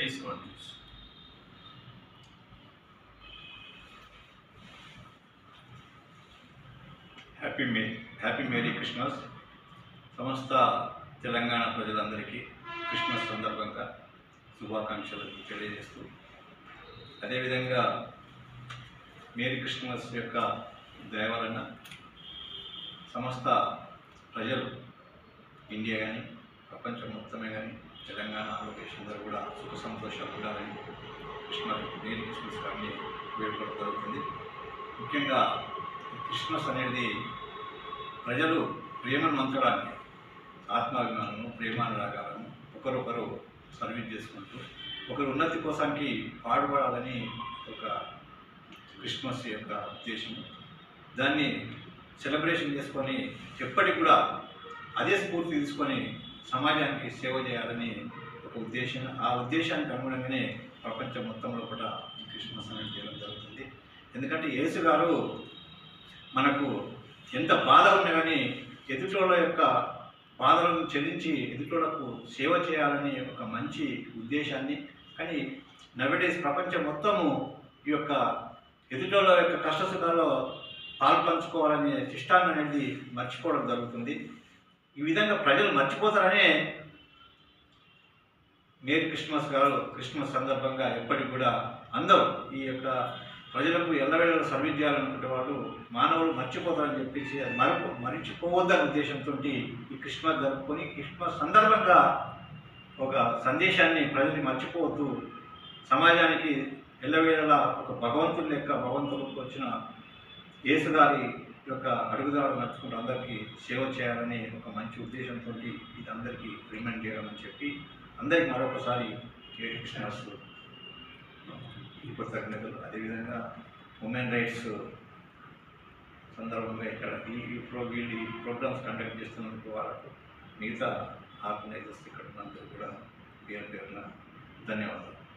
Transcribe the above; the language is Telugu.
తీసుకోండి happy may happy merry Christmas సమస్త తెలంగాణ ప్రజలందరికీ క్రిస్మస్ సందర్భంగా శుభాకాంక్షలు తెలియజేస్తూ అదేవిధంగా మేరీ క్రిస్మస్ యొక్క దయ వలన సమస్త ప్రజలు ఇండియా కానీ ప్రపంచం మొత్తమే కానీ తెలంగాణ ఆంధ్రప్రదేశ్ అందరూ కూడా సుఖ సంతోషాలు ఉండాలని క్రిస్మస్ మేరీ క్రిస్మస్ కానీ వేడుకోవడం జరుగుతుంది ముఖ్యంగా ఈ క్రిస్మస్ అనేది ప్రజలు ప్రేమను మంచడానికి ఆత్మాభిమానము ప్రేమానురాగాలను ఒకరొకరు సర్వీస్ చేసుకుంటూ ఒకరు ఉన్నతి కోసానికి పాటుపడాలని ఒక క్రిస్మస్ యొక్క ఉద్దేశం దాన్ని సెలబ్రేషన్ చేసుకొని ఎప్పటికి కూడా అదే స్ఫూర్తి తీసుకొని సమాజానికి సేవ చేయాలని ఒక ఉద్దేశం ఆ ఉద్దేశానికి అనుగుణంగానే ప్రపంచం మొత్తంలో కూడా ఈ క్రిస్మస్ అనేది చేయడం జరుగుతుంది ఎందుకంటే యేసు గారు మనకు ఎంత బాధ ఉన్నా కానీ ఎదుటోళ్ళ యొక్క బాధలను చెల్లించి ఎదుటోళ్లకు సేవ చేయాలని ఒక మంచి ఉద్దేశాన్ని కానీ నవడేస్ ప్రపంచం మొత్తము ఈ యొక్క ఎదుటోళ్ళ యొక్క కష్ట సుఖాల్లో పాల్పంచుకోవాలనే శిష్టాన్ని అనేది మర్చిపోవడం జరుగుతుంది ఈ విధంగా ప్రజలు మర్చిపోతారనే మేరీ క్రిస్మస్ గారు క్రిస్మస్ సందర్భంగా ఎప్పటికి కూడా అందరూ ఈ యొక్క ప్రజలకు ఎల్లవేళ సర్వీస్ చేయాలనుకునే వాళ్ళు మానవులు మర్చిపోతారని చెప్పేసి అది మరపు మరిచిపోవద్దనే ఉద్దేశంతో ఈ క్రిస్మస్ జరుపుకొని క్రిస్మస్ సందర్భంగా ఒక సందేశాన్ని ప్రజల్ని మర్చిపోవద్దు సమాజానికి ఎల్లవేళలా ఒక భగవంతుని లెక్క భగవంతులకు వచ్చిన యేసు గారి యొక్క అడుగుదాడు నడుచుకుంటూ అందరికీ సేవ చేయాలని ఒక మంచి ఉద్దేశంతో ఇది అందరికీ రిమైండ్ చేయడం అని చెప్పి అందరికీ మరొకసారి క్రిస్మస్ ఈ కృతజ్ఞతలు అదేవిధంగా ఉమెన్ రైట్స్ సందర్భంగా ఇక్కడ ఈ ఈ ప్రో వీళ్ళు ఈ ప్రోగ్రామ్స్ కండక్ట్ చేస్తున్నందుకు వాళ్ళకు మిగతా ఆర్గనైజర్స్ ఇక్కడ ఉన్నందుకు కూడా పేరు పేరున ధన్యవాదాలు